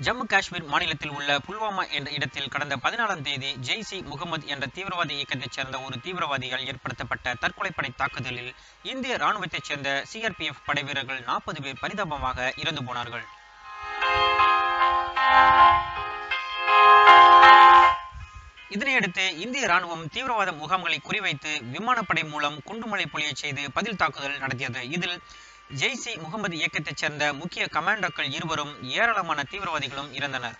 ஜம்மு காஷ்மீர் மாநிலத்தில் உள்ள புல்வாமா என்ற இடத்தில் கடந்த பதினாலாம் தேதி ஜெய்ஸ் இ முகமது என்ற தீவிரவாத இயக்கத்தைச் சேர்ந்த ஒரு தீவிரவாதியால் ஏற்படுத்தப்பட்ட தற்கொலைப்படை தாக்குதலில் இந்திய ராணுவத்தைச் சேர்ந்த சிஆர்பிஎஃப் படை வீரர்கள் நாற்பது பேர் பரிதாபமாக இறந்து போனார்கள் இதனையடுத்து இந்திய ராணுவம் தீவிரவாத முகாம்களை குறிவைத்து விமானப்படை மூலம் குண்டுமழை பொழியச் செய்து பதில் தாக்குதல் நடத்தியது இதில் ஜெய்ஸ் இ முகமது இயக்கத்தைச் சேர்ந்த முக்கிய கமாண்டோக்கள் இருவரும் ஏராளமான தீவிரவாதிகளும் இறந்தனர்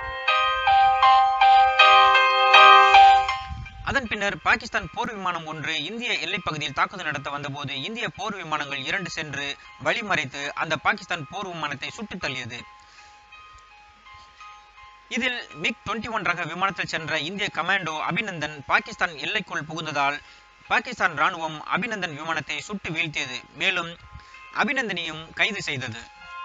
அதன் பின்னர் பாகிஸ்தான் போர் விமானம் ஒன்று இந்திய எல்லைப் பகுதியில் தாக்குதல் நடத்த வந்தபோது இந்திய போர் விமானங்கள் இரண்டு சென்று வழிமறைத்து அந்த பாகிஸ்தான் போர் விமானத்தை சுட்டுத் தள்ளியது இதில் மிக் டுவெண்ட்டி ஒன் ரக விமானத்தில் சென்ற இந்திய கமாண்டோ அபிநந்தன் பாகிஸ்தான் எல்லைக்குள் புகுந்ததால் பாகிஸ்தான் ராணுவம் அபிநந்தன் விமானத்தை சுட்டு வீழ்த்தியது மேலும் அபிநந்தனையும் கைது செய்தது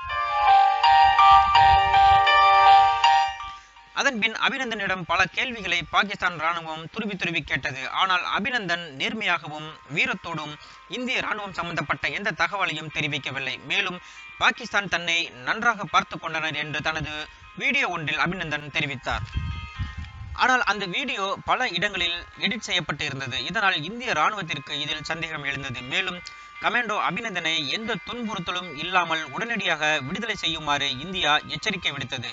அதன் பின் அபிநந்தனிடம் பல கேள்விகளை பாகிஸ்தான் ராணுவம் துருவி துருவி கேட்டது ஆனால் அபிநந்தன் நேர்மையாகவும் வீரத்தோடும் இந்திய ராணுவம் சம்பந்தப்பட்ட எந்த தகவலையும் தெரிவிக்கவில்லை மேலும் பாகிஸ்தான் தன்னை நன்றாக பார்த்து கொண்டனர் என்று தனது வீடியோ ஒன்றில் அபிநந்தன் தெரிவித்தார் ஆனால் அந்த வீடியோ பல இடங்களில் எடிட் செய்யப்பட்டு இருந்தது இதனால் இந்திய ராணுவத்திற்கு இதில் சந்தேகம் எழுந்தது மேலும் கமாண்டோ அபிநந்தனை எந்த துன்புறுத்தலும் இல்லாமல் உடனடியாக விடுதலை செய்யுமாறு இந்தியா எச்சரிக்கை விடுத்தது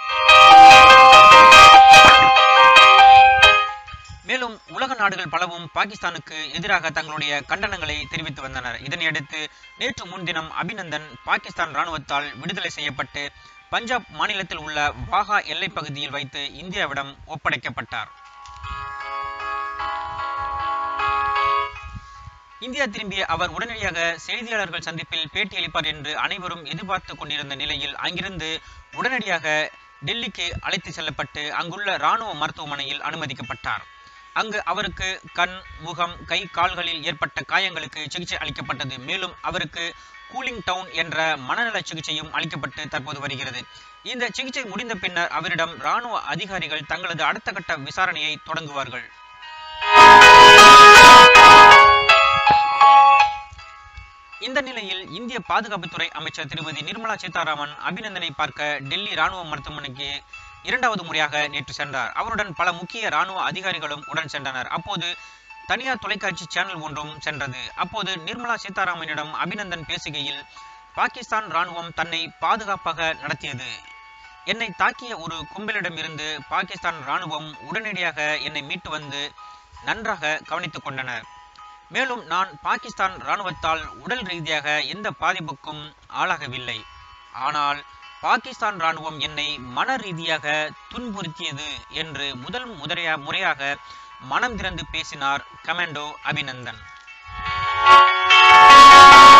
மேலும் உலக நாடுகள் பலவும் பாகிஸ்தானுக்கு எதிராக தங்களுடைய கண்டனங்களை தெரிவித்து வந்தனர் இதனையடுத்து நேற்று முன்தினம் அபிநந்தன் பாகிஸ்தான் ராணுவத்தால் விடுதலை செய்யப்பட்டு பஞ்சாப் மாநிலத்தில் உள்ள வாகா எல்லைப் பகுதியில் வைத்து இந்தியாவிடம் ஒப்படைக்கப்பட்டார் இந்தியா திரும்பிய அவர் உடனடியாக செய்தியாளர்கள் சந்திப்பில் பேட்டியளிப்பார் என்று அனைவரும் எதிர்பார்த்து கொண்டிருந்த நிலையில் அங்கிருந்து உடனடியாக டெல்லிக்கு அழைத்து செல்லப்பட்டு அங்குள்ள இராணுவ மருத்துவமனையில் அனுமதிக்கப்பட்டார் அங்கு அவருக்கு கண் முகம் கை கால்களில் ஏற்பட்ட காயங்களுக்கு சிகிச்சை அளிக்கப்பட்டது மேலும் அவருக்கு கூலிங் டவுன் என்ற மனநல சிகிச்சையும் அளிக்கப்பட்டு தற்போது வருகிறது இந்த சிகிச்சை முடிந்த பின்னர் அவரிடம் இராணுவ அதிகாரிகள் தங்களது அடுத்த கட்ட விசாரணையை தொடங்குவார்கள் இந்த நிலையில் இந்திய பாதுகாப்புத்துறை அமைச்சர் திருமதி நிர்மலா சீதாராமன் அபிநந்தனை பார்க்க டெல்லி ராணுவ மருத்துவமனைக்கு இரண்டாவது முறையாக நேற்று சென்றார் அவருடன் பல முக்கிய ராணுவ அதிகாரிகளும் உடன் சென்றனர் அப்போது தனியார் தொலைக்காட்சி சேனல் ஒன்றும் சென்றது அப்போது நிர்மலா சீதாராமனிடம் அபிநந்தன் பேசுகையில் பாகிஸ்தான் ராணுவம் தன்னை பாதுகாப்பாக நடத்தியது என்னை தாக்கிய ஒரு கும்பலிடமிருந்து பாகிஸ்தான் ராணுவம் உடனடியாக என்னை மீட்டு வந்து நன்றாக கவனித்துக் கொண்டனர் மேலும் நான் பாகிஸ்தான் இராணுவத்தால் உடல் ரீதியாக எந்த பாதிப்புக்கும் ஆளாகவில்லை ஆனால் பாகிஸ்தான் இராணுவம் என்னை மன ரீதியாக துன்புறுத்தியது என்று முதல் முதலையா முறையாக மனம் திறந்து பேசினார் கமாண்டோ அபிநந்தன்